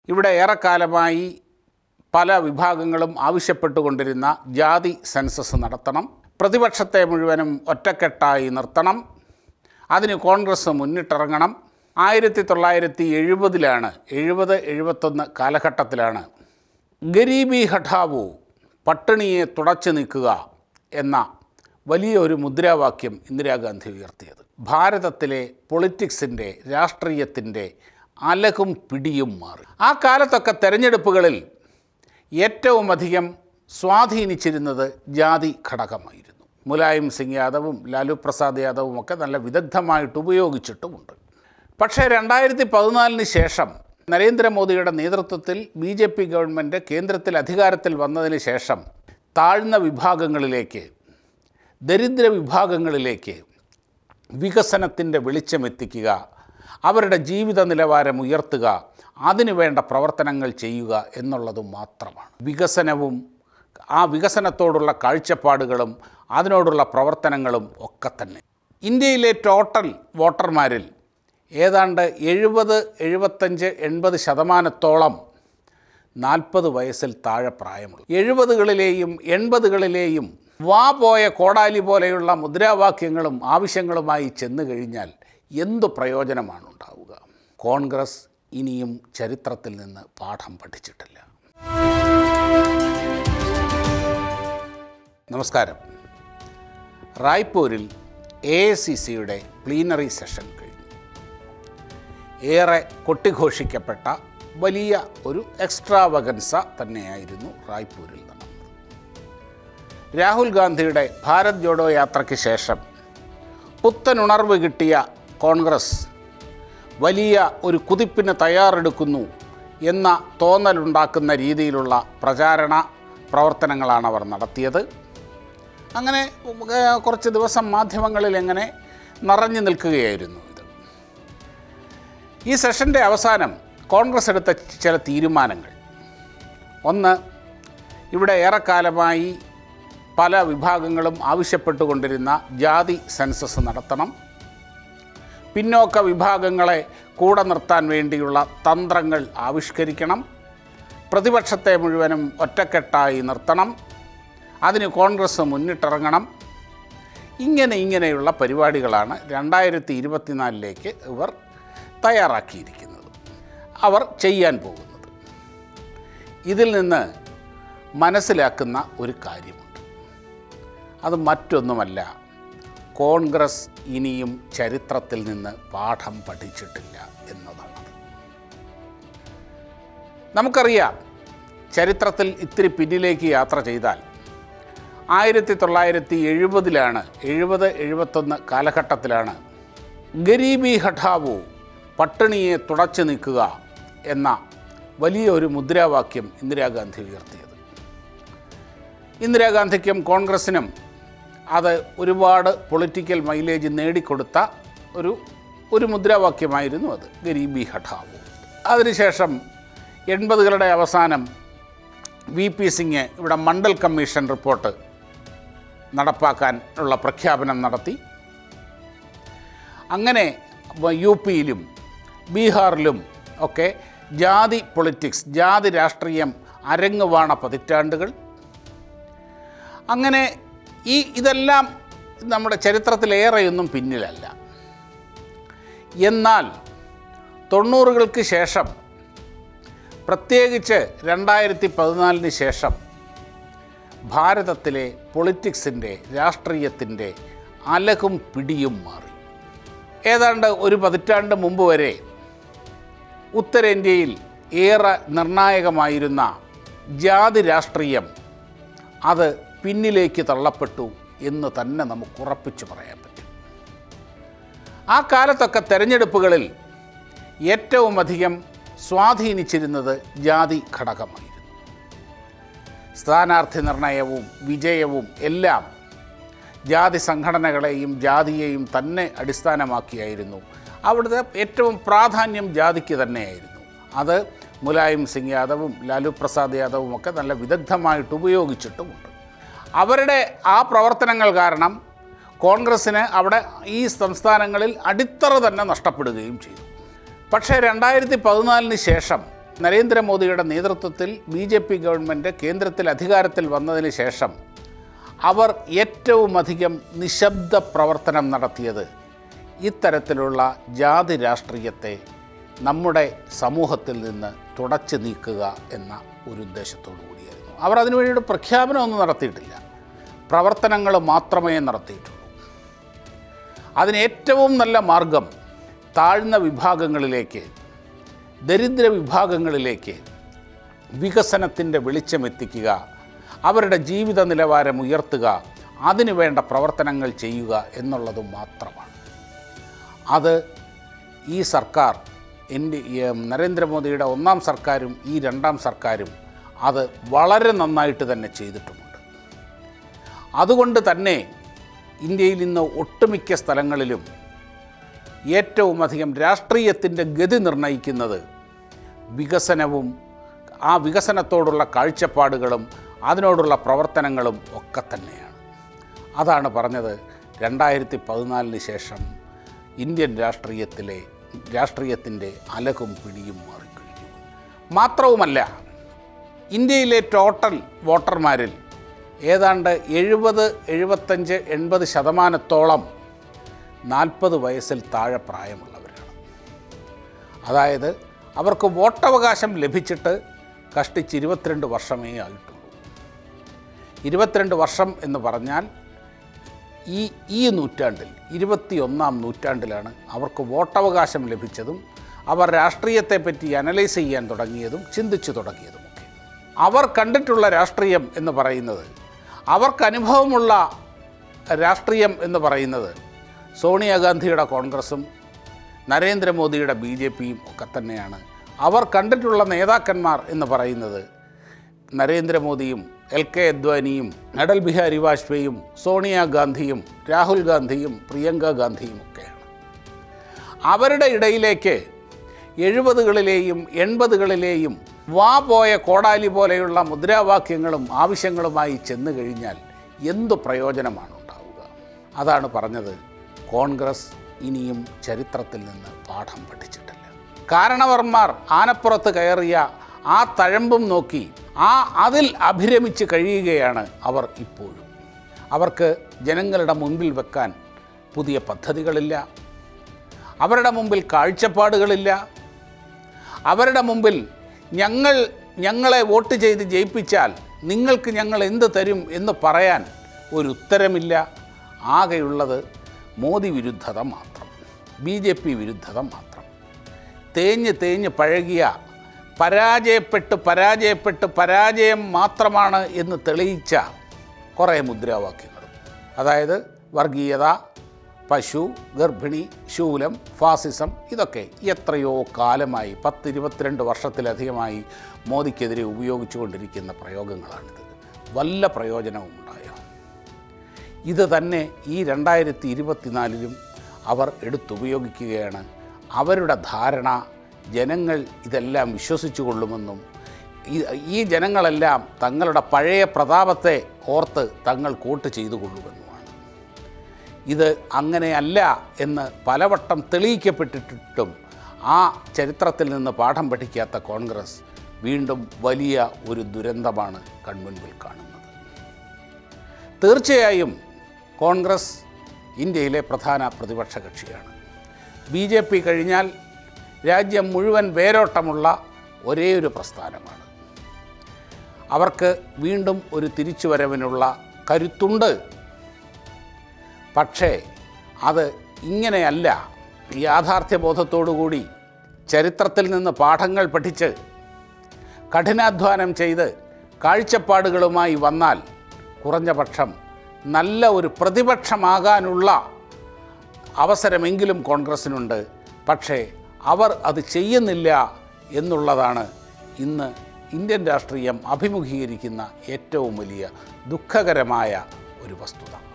ഇവിടെ ഏറെക്കാലമായി പല വിഭാഗങ്ങളും ആവശ്യപ്പെട്ടുകൊണ്ടിരുന്ന ജാതി സെൻസസ് നടത്തണം പ്രതിപക്ഷത്തെ മുഴുവനും ഒറ്റക്കെട്ടായി നിർത്തണം അതിന് കോൺഗ്രസ് മുന്നിട്ടിറങ്ങണം ആയിരത്തി തൊള്ളായിരത്തി എഴുപതിലാണ് എഴുപത് എഴുപത്തൊന്ന് കാലഘട്ടത്തിലാണ് ഗരീബി ഹഠാവു പട്ടിണിയെ തുടച്ചു നീക്കുക എന്ന വലിയ ഒരു മുദ്രാവാക്യം ഇന്ദിരാഗാന്ധി ഉയർത്തിയത് ഭാരതത്തിലെ പൊളിറ്റിക്സിൻ്റെ രാഷ്ട്രീയത്തിൻ്റെ അലകും പിടിയും മാറി ആ കാലത്തൊക്കെ തെരഞ്ഞെടുപ്പുകളിൽ ഏറ്റവും അധികം സ്വാധീനിച്ചിരുന്നത് ജാതി ഘടകമായിരുന്നു മുലായം സിംഗ് യാദവും ലാലു പ്രസാദ് യാദവും ഒക്കെ നല്ല വിദഗ്ധമായിട്ട് ഉപയോഗിച്ചിട്ടുമുണ്ട് പക്ഷേ രണ്ടായിരത്തി പതിനാലിന് ശേഷം നരേന്ദ്രമോദിയുടെ നേതൃത്വത്തിൽ ബി ജെ പി ഗവൺമെൻറ് കേന്ദ്രത്തിൽ അധികാരത്തിൽ വന്നതിന് ശേഷം താഴ്ന്ന വിഭാഗങ്ങളിലേക്ക് ദരിദ്ര വിഭാഗങ്ങളിലേക്ക് വികസനത്തിൻ്റെ വെളിച്ചമെത്തിക്കുക അവരുടെ ജീവിത നിലവാരം ഉയർത്തുക അതിനു വേണ്ട പ്രവർത്തനങ്ങൾ ചെയ്യുക എന്നുള്ളത് മാത്രമാണ് വികസനവും ആ വികസനത്തോടുള്ള കാഴ്ചപ്പാടുകളും അതിനോടുള്ള പ്രവർത്തനങ്ങളും ഒക്കെ തന്നെ ഇന്ത്യയിലെ ടോട്ടൽ വോട്ടർമാരിൽ ഏതാണ്ട് എഴുപത് എഴുപത്തഞ്ച് എൺപത് ശതമാനത്തോളം നാൽപ്പത് വയസ്സിൽ താഴെ പ്രായമുള്ളൂ എഴുപതുകളിലെയും എൺപതുകളിലെയും വാ പോയ കോടാലി പോലെയുള്ള മുദ്രാവാക്യങ്ങളും ആവശ്യങ്ങളുമായി ചെന്നു കഴിഞ്ഞാൽ എന്തു പ്രയോജനമാണ് ഉണ്ടാവുക കോൺഗ്രസ് ഇനിയും ചരിത്രത്തിൽ നിന്ന് പാഠം പഠിച്ചിട്ടില്ല നമസ്കാരം റായ്പൂരിൽ എ ഐ സി സിയുടെ പ്ലീനറി സെഷൻ കഴിഞ്ഞു ഏറെ കൊട്ടിഘോഷിക്കപ്പെട്ട വലിയ ഒരു എക്സ്ട്രാവഗൻസ തന്നെയായിരുന്നു റായ്പൂരിൽ നടന്നത് രാഹുൽ ഗാന്ധിയുടെ ഭാരത് ജോഡോ യാത്രയ്ക്ക് ശേഷം പുത്തനുണർവ് കിട്ടിയ കോൺഗ്രസ് വലിയ ഒരു കുതിപ്പിന് തയ്യാറെടുക്കുന്നു എന്ന തോന്നലുണ്ടാക്കുന്ന രീതിയിലുള്ള പ്രചാരണ പ്രവർത്തനങ്ങളാണ് അവർ നടത്തിയത് അങ്ങനെ ഏർ, കുറച്ച് ദിവസം മാധ്യമങ്ങളിൽ എങ്ങനെ നിറഞ്ഞു നിൽക്കുകയായിരുന്നു ഇത് ഈ സെഷൻ്റെ അവസാനം കോൺഗ്രസ് എടുത്ത ചില തീരുമാനങ്ങൾ ഒന്ന് ഇവിടെ ഏറെക്കാലമായി പല വിഭാഗങ്ങളും ആവശ്യപ്പെട്ടുകൊണ്ടിരുന്ന ജാതി സെൻസസ് നടത്തണം പിന്നോക്ക വിഭാഗങ്ങളെ കൂടെ നിർത്താൻ വേണ്ടിയുള്ള തന്ത്രങ്ങൾ ആവിഷ്കരിക്കണം പ്രതിപക്ഷത്തെ മുഴുവനും ഒറ്റക്കെട്ടായി നിർത്തണം അതിന് കോൺഗ്രസ് മുന്നിട്ടിറങ്ങണം ഇങ്ങനെ ഇങ്ങനെയുള്ള പരിപാടികളാണ് രണ്ടായിരത്തി ഇരുപത്തിനാലിലേക്ക് ഇവർ തയ്യാറാക്കിയിരിക്കുന്നത് അവർ ചെയ്യാൻ പോകുന്നത് ഇതിൽ നിന്ന് മനസ്സിലാക്കുന്ന ഒരു കാര്യമുണ്ട് അത് മറ്റൊന്നുമല്ല കോൺഗ്രസ് ഇനിയും ചരിത്രത്തിൽ നിന്ന് പാഠം പഠിച്ചിട്ടില്ല എന്നതാണ് നമുക്കറിയാം ചരിത്രത്തിൽ ഇത്തിരി പിന്നിലേക്ക് യാത്ര ചെയ്താൽ ആയിരത്തി തൊള്ളായിരത്തി എഴുപതിലാണ് എഴുപത് എഴുപത്തൊന്ന് കാലഘട്ടത്തിലാണ് ഗരീബി ഹഠാവു പട്ടിണിയെ തുടച്ചു നീക്കുക എന്ന വലിയ ഒരു മുദ്രാവാക്യം ഇന്ദിരാഗാന്ധി ഉയർത്തിയത് ഇന്ദിരാഗാന്ധിക്കും കോൺഗ്രസിനും അത് ഒരുപാട് പൊളിറ്റിക്കൽ മൈലേജ് നേടിക്കൊടുത്ത ഒരു ഒരു മുദ്രാവാക്യമായിരുന്നു അത് ഗരീബി ഹഠാവു അതിനുശേഷം എൺപതുകളുടെ അവസാനം വി പി സിംഗ് ഇവിടെ മണ്ഡൽ കമ്മീഷൻ റിപ്പോർട്ട് നടപ്പാക്കാൻ ഉള്ള പ്രഖ്യാപനം നടത്തി അങ്ങനെ വ- യു പിയിലും ബീഹാറിലും ഒക്കെ ജാതി പൊളിറ്റിക്സ് ജാതി രാഷ്ട്രീയം അരങ്ങുവാണ പതിറ്റാണ്ടുകൾ അങ്ങനെ ഈ ഇതെല്ലാം നമ്മുടെ ചരിത്രത്തിലേറെയൊന്നും പിന്നിലല്ല എന്നാൽ തൊണ്ണൂറുകൾക്ക് ശേഷം പ്രത്യേകിച്ച് രണ്ടായിരത്തി പതിനാലിന് ശേഷം ഭാരതത്തിലെ പൊളിറ്റിക്സിൻ്റെ രാഷ്ട്രീയത്തിൻ്റെ അലകും പിടിയും മാറി ഏതാണ്ട് ഒരു പതിറ്റാണ്ട് മുമ്പ് വരെ ഉത്തരേന്ത്യയിൽ ഏറെ നിർണായകമായിരുന്ന ജാതി രാഷ്ട്രീയം അത് പിന്നിലേക്ക് തള്ളപ്പെട്ടു എന്ന് തന്നെ നമുക്ക് ഉറപ്പിച്ചു പറയാൻ പറ്റും ആ കാലത്തൊക്കെ തെരഞ്ഞെടുപ്പുകളിൽ ഏറ്റവും അധികം സ്വാധീനിച്ചിരുന്നത് ജാതി ഘടകമായിരുന്നു സ്ഥാനാർത്ഥി നിർണയവും വിജയവും എല്ലാം ജാതി സംഘടനകളെയും ജാതിയെയും തന്നെ അടിസ്ഥാനമാക്കിയായിരുന്നു അവിടുത്തെ ഏറ്റവും പ്രാധാന്യം ജാതിക്ക് തന്നെയായിരുന്നു അത് മുലായം സിംഗ് യാദവും ലാലു പ്രസാദ് യാദവും ഒക്കെ നല്ല വിദഗ്ധമായിട്ട് ഉപയോഗിച്ചിട്ടുമുണ്ട് അവരുടെ ആ പ്രവർത്തനങ്ങൾ കാരണം കോൺഗ്രസ്സിന് അവിടെ ഈ സംസ്ഥാനങ്ങളിൽ അടിത്തറ തന്നെ നഷ്ടപ്പെടുകയും ചെയ്തു പക്ഷേ രണ്ടായിരത്തി പതിനാലിന് ശേഷം നരേന്ദ്രമോദിയുടെ നേതൃത്വത്തിൽ ബി ജെ പി ഗവൺമെൻറ് കേന്ദ്രത്തിൽ അധികാരത്തിൽ വന്നതിന് ശേഷം അവർ ഏറ്റവും അധികം നിശബ്ദ പ്രവർത്തനം നടത്തിയത് ഇത്തരത്തിലുള്ള ജാതി രാഷ്ട്രീയത്തെ നമ്മുടെ സമൂഹത്തിൽ നിന്ന് തുടച്ചു നീക്കുക എന്ന ഒരു ഉദ്ദേശത്തോടു കൂടിയായിരുന്നു അവർ അതിനുവേണ്ടിയുടെ പ്രഖ്യാപനമൊന്നും നടത്തിയിട്ടില്ല പ്രവർത്തനങ്ങൾ മാത്രമേ നടത്തിയിട്ടുള്ളൂ അതിന് ഏറ്റവും നല്ല മാർഗം താഴ്ന്ന വിഭാഗങ്ങളിലേക്ക് ദരിദ്ര വിഭാഗങ്ങളിലേക്ക് വികസനത്തിൻ്റെ വെളിച്ചമെത്തിക്കുക അവരുടെ ജീവിത നിലവാരം ഉയർത്തുക അതിനു വേണ്ട പ്രവർത്തനങ്ങൾ ചെയ്യുക എന്നുള്ളത് മാത്രമാണ് അത് ഈ സർക്കാർ എൻ്റെ നരേന്ദ്രമോദിയുടെ ഒന്നാം സർക്കാരും ഈ രണ്ടാം സർക്കാരും അത് വളരെ നന്നായിട്ട് തന്നെ ചെയ്തിട്ടുമുണ്ട് അതുകൊണ്ട് തന്നെ ഇന്ത്യയിൽ ഇന്ന് ഒട്ടുമിക്ക സ്ഥലങ്ങളിലും ഏറ്റവും അധികം രാഷ്ട്രീയത്തിൻ്റെ ഗതി നിർണ്ണയിക്കുന്നത് വികസനവും ആ വികസനത്തോടുള്ള കാഴ്ചപ്പാടുകളും അതിനോടുള്ള പ്രവർത്തനങ്ങളും ഒക്കെ തന്നെയാണ് അതാണ് പറഞ്ഞത് രണ്ടായിരത്തി പതിനാലിന് ശേഷം ഇന്ത്യൻ രാഷ്ട്രീയത്തിലെ രാഷ്ട്രീയത്തിൻ്റെ അലകും പിടിയും മാറിക്കഴിഞ്ഞു മാത്രവുമല്ല ഇന്ത്യയിലെ ടോട്ടൽ വോട്ടർമാരിൽ ഏതാണ്ട് എഴുപത് എഴുപത്തഞ്ച് എൺപത് ശതമാനത്തോളം നാൽപ്പത് വയസ്സിൽ താഴെ പ്രായമുള്ളവരാണ് അതായത് അവർക്ക് വോട്ടവകാശം ലഭിച്ചിട്ട് കഷ്ടിച്ച് ഇരുപത്തിരണ്ട് വർഷമേ ആയിട്ടുള്ളൂ ഇരുപത്തിരണ്ട് വർഷം എന്ന് പറഞ്ഞാൽ ഈ ഈ നൂറ്റാണ്ടിൽ ഇരുപത്തിയൊന്നാം നൂറ്റാണ്ടിലാണ് അവർക്ക് വോട്ടവകാശം ലഭിച്ചതും അവർ രാഷ്ട്രീയത്തെപ്പറ്റി അനലൈസ് ചെയ്യാൻ തുടങ്ങിയതും ചിന്തിച്ചു തുടങ്ങിയതുമൊക്കെ അവർ കണ്ടിട്ടുള്ള രാഷ്ട്രീയം എന്ന് പറയുന്നത് അവർക്ക് അനുഭവമുള്ള രാഷ്ട്രീയം എന്ന് പറയുന്നത് സോണിയാഗാന്ധിയുടെ കോൺഗ്രസും നരേന്ദ്രമോദിയുടെ ബി ജെ പിയും ഒക്കെ തന്നെയാണ് അവർ കണ്ടിട്ടുള്ള നേതാക്കന്മാർ എന്ന് പറയുന്നത് നരേന്ദ്രമോദിയും എൽ കെ അദ്വാനിയും അടൽ ബിഹാരി വാജ്പേയിയും സോണിയാഗാന്ധിയും രാഹുൽ ഗാന്ധിയും പ്രിയങ്ക ഗാന്ധിയും ഒക്കെയാണ് അവരുടെ ഇടയിലേക്ക് എഴുപതുകളിലെയും എൺപതുകളിലെയും വാ പോയ കോടാലി പോലെയുള്ള മുദ്രാവാക്യങ്ങളും ആവശ്യങ്ങളുമായി ചെന്നു കഴിഞ്ഞാൽ എന്തു പ്രയോജനമാണ് ഉണ്ടാവുക അതാണ് പറഞ്ഞത് കോൺഗ്രസ് ഇനിയും ചരിത്രത്തിൽ നിന്ന് പാഠം പഠിച്ചിട്ടില്ല കാരണവർമാർ ആനപ്പുറത്ത് കയറിയ ആ തഴമ്പും നോക്കി ആ അതിൽ അഭിരമിച്ച് കഴിയുകയാണ് അവർ ഇപ്പോഴും അവർക്ക് ജനങ്ങളുടെ മുൻപിൽ വെക്കാൻ പുതിയ പദ്ധതികളില്ല അവരുടെ മുമ്പിൽ കാഴ്ചപ്പാടുകളില്ല അവരുടെ മുമ്പിൽ ഞങ്ങൾ ഞങ്ങളെ വോട്ട് ചെയ്ത് ജയിപ്പിച്ചാൽ നിങ്ങൾക്ക് ഞങ്ങൾ എന്ത് തരും എന്ന് പറയാൻ ഒരു ഉത്തരമില്ല ആകെയുള്ളത് മോദി വിരുദ്ധത മാത്രം ബി ജെ പി വിരുദ്ധത മാത്രം തേഞ്ഞ് തേഞ്ഞ് പഴകിയ പരാജയപ്പെട്ട് പരാജയപ്പെട്ട് പരാജയം മാത്രമാണ് എന്ന് തെളിയിച്ച കുറേ മുദ്രാവാക്യങ്ങളും അതായത് വർഗീയത പശു ഗർഭിണി ശൂലം ഫാസിസം ഇതൊക്കെ എത്രയോ കാലമായി പത്ത് ഇരുപത്തിരണ്ട് വർഷത്തിലധികമായി മോദിക്കെതിരെ ഉപയോഗിച്ചുകൊണ്ടിരിക്കുന്ന പ്രയോഗങ്ങളാണിത് വല്ല പ്രയോജനവും ഉണ്ടായോ ഇത് തന്നെ ഈ രണ്ടായിരത്തി ഇരുപത്തിനാലിലും അവർ എടുത്തുപയോഗിക്കുകയാണ് അവരുടെ ധാരണ ജനങ്ങൾ ഇതെല്ലാം വിശ്വസിച്ചു കൊള്ളുമെന്നും ഈ- ഈ ജനങ്ങളെല്ലാം തങ്ങളുടെ പഴയ പ്രതാപത്തെ ഓർത്ത് തങ്ങൾ വോട്ട് ചെയ്തു കൊള്ളുമെന്നുമാണ് ഇത് അങ്ങനെയല്ല എന്ന് പലവട്ടം തെളിയിക്കപ്പെട്ടിട്ടും ആ ചരിത്രത്തിൽ നിന്ന് പാഠം പഠിക്കാത്ത കോൺഗ്രസ് വീണ്ടും വലിയ ഒരു ദുരന്തമാണ് കൺമുൻപിൽ കാണുന്നത് തീർച്ചയായും കോൺഗ്രസ് ഇന്ത്യയിലെ പ്രധാന പ്രതിപക്ഷ കക്ഷിയാണ് ബി ജെ പി കഴിഞ്ഞാൽ രാജ്യം മുഴുവൻ വേരോട്ടമുള്ള ഒരേ ഒരു പ്രസ്ഥാനമാണ് അവർക്ക് വീണ്ടും ഒരു തിരിച്ചുവരവിനുള്ള കരുത്തുണ്ട് പക്ഷേ അത് ഇങ്ങനെയല്ല യാഥാർത്ഥ്യബോധത്തോടുകൂടി ചരിത്രത്തിൽ നിന്ന് പാഠങ്ങൾ പഠിച്ച് കഠിനാധ്വാനം ചെയ്ത് കാഴ്ചപ്പാടുകളുമായി വന്നാൽ കുറഞ്ഞ പക്ഷം നല്ല ഒരു പ്രതിപക്ഷമാകാനുള്ള അവസരമെങ്കിലും കോൺഗ്രസ്സിനുണ്ട് പക്ഷേ അവർ അത് ചെയ്യുന്നില്ല എന്നുള്ളതാണ് ഇന്ന് ഇന്ത്യൻ രാഷ്ട്രീയം അഭിമുഖീകരിക്കുന്ന ഏറ്റവും വലിയ ദുഃഖകരമായ ഒരു വസ്തുത